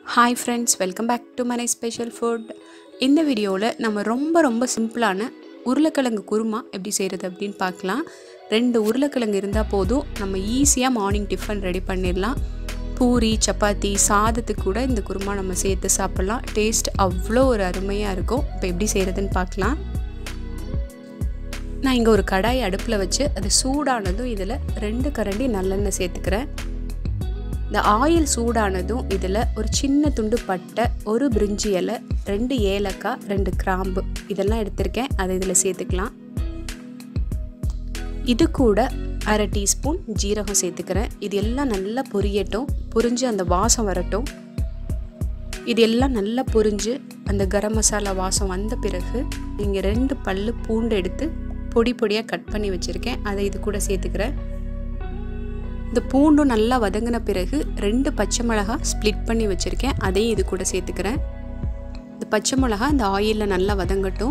hi friends welcome back to மனை special food இந்த வீடியோவில் நம்ம ரொம்ப ரொம்ப சிம்பிளான உருளைக்கிழங்கு குருமா எப்படி செய்கிறது அப்படின்னு பார்க்கலாம் ரெண்டு உருளைக்கிழங்கு இருந்தால் போதும் நம்ம ஈஸியாக மார்னிங் டிஃபன் ரெடி பண்ணிடலாம் பூரி சப்பாத்தி சாதத்துக்கு கூட இந்த குருமா நம்ம சேர்த்து சாப்பிட்லாம் டேஸ்ட் அவ்வளோ ஒரு அருமையாக இருக்கும் இப்போ எப்படி செய்கிறதுன்னு பார்க்கலாம் நான் இங்கே ஒரு கடாய் அடுப்பில் வச்சு அது சூடானதும் இதில் ரெண்டு கரண்டி நல்லெண்ணெய் சேர்த்துக்கிறேன் இந்த ஆயில் சூடானதும் இதில் ஒரு சின்ன துண்டு பட்டை ஒரு பிரிஞ்சி இலை ரெண்டு ஏலக்காய் ரெண்டு கிராம்பு இதெல்லாம் எடுத்திருக்கேன் அதை இதில் சேர்த்துக்கலாம் இது கூட அரை டீஸ்பூன் ஜீரகம் சேர்த்துக்கிறேன் இது எல்லாம் நல்லா பொரியட்டும் பொரிஞ்சு அந்த வாசம் வரட்டும் இது எல்லாம் நல்லா பொரிஞ்சு அந்த கரம் மசாலா வாசம் வந்த பிறகு இங்கே ரெண்டு பல்லு பூண்டு எடுத்து பொடி பொடியாக கட் பண்ணி வச்சுருக்கேன் அதை இது கூட சேர்த்துக்கிறேன் இந்த பூண்டும் நல்லா வதங்கின பிறகு ரெண்டு பச்சை மிளகா ஸ்ப்ளிட் பண்ணி வச்சுருக்கேன் அதையும் இது கூட சேர்த்துக்கிறேன் இந்த பச்சை மிளகா இந்த ஆயிலில் நல்லா வதங்கட்டும்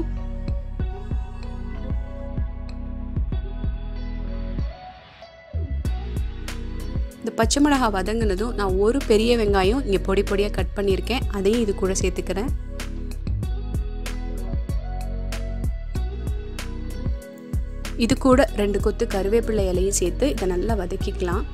இந்த பச்சை மிளகா வதங்கினதும் நான் ஒரு பெரிய வெங்காயம் இங்கே பொடி பொடியாக கட் பண்ணியிருக்கேன் அதையும் இது கூட சேர்த்துக்கிறேன் இது கூட ரெண்டு கொத்து கருவேப்பிள்ளை இலையும் சேர்த்து இதை நல்லா வதக்கிக்கலாம்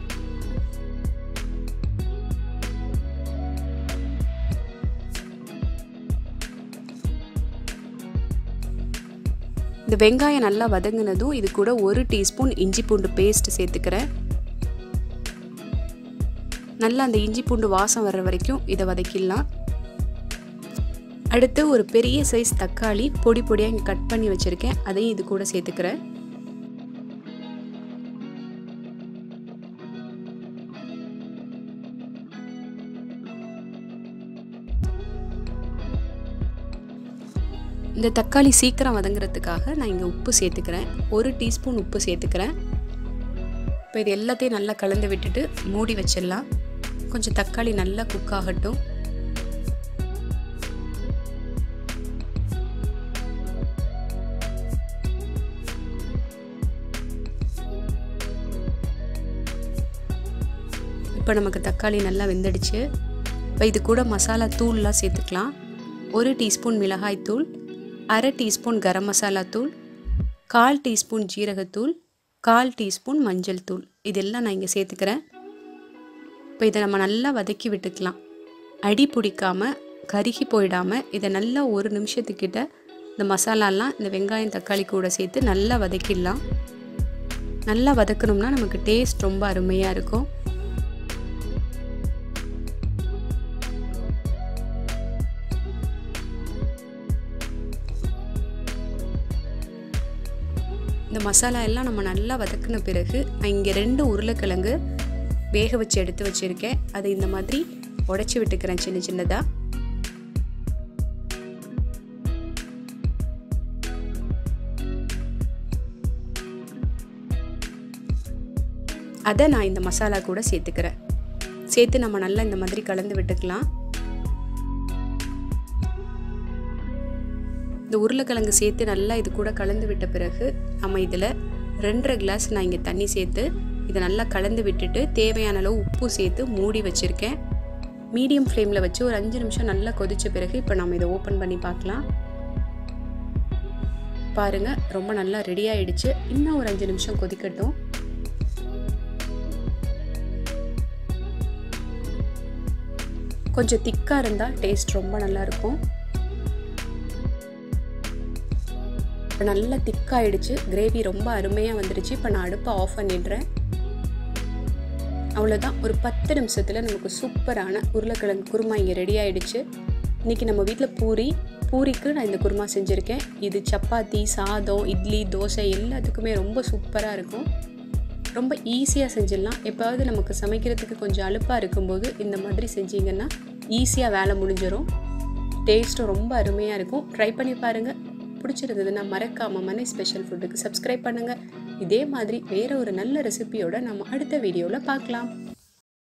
இந்த வெங்காயம் நல்லா வதங்கினதும் இது கூட ஒரு டீஸ்பூன் இஞ்சி பூண்டு பேஸ்ட் சேர்த்துக்கிறேன் நல்லா அந்த இஞ்சி பூண்டு வாசம் வர்ற வரைக்கும் இதை வதக்கிடலாம் அடுத்து ஒரு பெரிய சைஸ் தக்காளி பொடி பொடியாக இங்கே கட் பண்ணி வச்சுருக்கேன் அதையும் இது கூட சேர்த்துக்கிறேன் இந்த தக்காளி சீக்கிரம் வதங்குறதுக்காக நான் இங்கே உப்பு சேர்த்துக்கிறேன் ஒரு டீஸ்பூன் உப்பு சேர்த்துக்கிறேன் இப்போ இது எல்லாத்தையும் நல்லா கலந்து விட்டுட்டு மூடி வச்சிடலாம் கொஞ்சம் தக்காளி நல்லா குக் ஆகட்டும் இப்போ நமக்கு தக்காளி நல்லா வெந்துடுச்சு இப்போ இது கூட மசாலா தூள்லாம் சேர்த்துக்கலாம் ஒரு டீஸ்பூன் மிளகாய் தூள் அரை டீஸ்பூன் கரம் மசாலா தூள் கால் டீஸ்பூன் ஜீரகத்தூள் கால் டீஸ்பூன் மஞ்சள் தூள் இதெல்லாம் நான் இங்கே சேர்த்துக்கிறேன் இப்போ இதை நம்ம நல்லா வதக்கி விட்டுக்கலாம் அடி பிடிக்காமல் கருகி போயிடாமல் இதை நல்லா ஒரு நிமிஷத்துக்கிட்ட இந்த மசாலாலாம் இந்த வெங்காயம் தக்காளி கூட சேர்த்து நல்லா வதக்கிடலாம் நல்லா வதக்கணும்னா நமக்கு டேஸ்ட் ரொம்ப அருமையாக இருக்கும் இந்த மசாலா எல்லாம் நம்ம நல்லா வதக்கின பிறகு நான் இங்கே ரெண்டு உருளைக்கிழங்கு வேக வச்சு எடுத்து வச்சுருக்கேன் அதை இந்த மாதிரி உடச்சி விட்டுக்கிறேன் சின்ன சின்னதாக அதை நான் இந்த மசாலா கூட சேர்த்துக்கிறேன் சேர்த்து நம்ம நல்லா இந்த மாதிரி கலந்து விட்டுக்கலாம் இந்த உருளைக்கிழங்கு சேர்த்து நல்லா இது கூட கலந்து விட்ட பிறகு நம்ம இதில் ரெண்டரை கிளாஸ் நான் இங்கே தண்ணி சேர்த்து இதை நல்லா கலந்து விட்டுட்டு தேவையான அளவு உப்பு சேர்த்து மூடி வச்சுருக்கேன் மீடியம் ஃப்ளேமில் வச்சு ஒரு அஞ்சு நிமிஷம் நல்லா கொதித்த பிறகு இப்போ நம்ம இதை ஓப்பன் பண்ணி பார்க்கலாம் பாருங்கள் ரொம்ப நல்லா ரெடி ஆகிடுச்சு இன்னும் ஒரு அஞ்சு நிமிஷம் கொதிக்கட்டும் கொஞ்சம் திக்காக இருந்தால் டேஸ்ட் ரொம்ப நல்லாயிருக்கும் இப்போ நல்லா திக்காயிடுச்சு கிரேவி ரொம்ப அருமையாக வந்துடுச்சு இப்போ நான் அடுப்பை ஆஃப் பண்ணிடுறேன் அவ்வளோதான் ஒரு பத்து நிமிஷத்தில் நமக்கு சூப்பரான உருளைக்கிழங்கு குருமா இங்கே ரெடி ஆகிடுச்சு இன்றைக்கி நம்ம வீட்டில் பூரி பூரிக்கு நான் இந்த குருமா செஞ்சுருக்கேன் இது சப்பாத்தி சாதம் இட்லி தோசை எல்லாத்துக்குமே ரொம்ப சூப்பராக இருக்கும் ரொம்ப ஈஸியாக செஞ்சிடலாம் எப்போவது நமக்கு சமைக்கிறதுக்கு கொஞ்சம் அலுப்பாக இருக்கும்போது இந்த மாதிரி செஞ்சிங்கன்னா ஈஸியாக வேலை முடிஞ்சிடும் டேஸ்ட்டும் ரொம்ப அருமையாக இருக்கும் ட்ரை பண்ணி பாருங்கள் பிடிச்சிருந்ததுன்னா மறக்காமல் மனை ஸ்பெஷல் ஃபுட்டுக்கு சப்ஸ்கிரைப் பண்ணுங்கள் இதே மாதிரி வேறு ஒரு நல்ல ரெசிபியோட நம்ம அடுத்த வீடியோவில் பார்க்கலாம்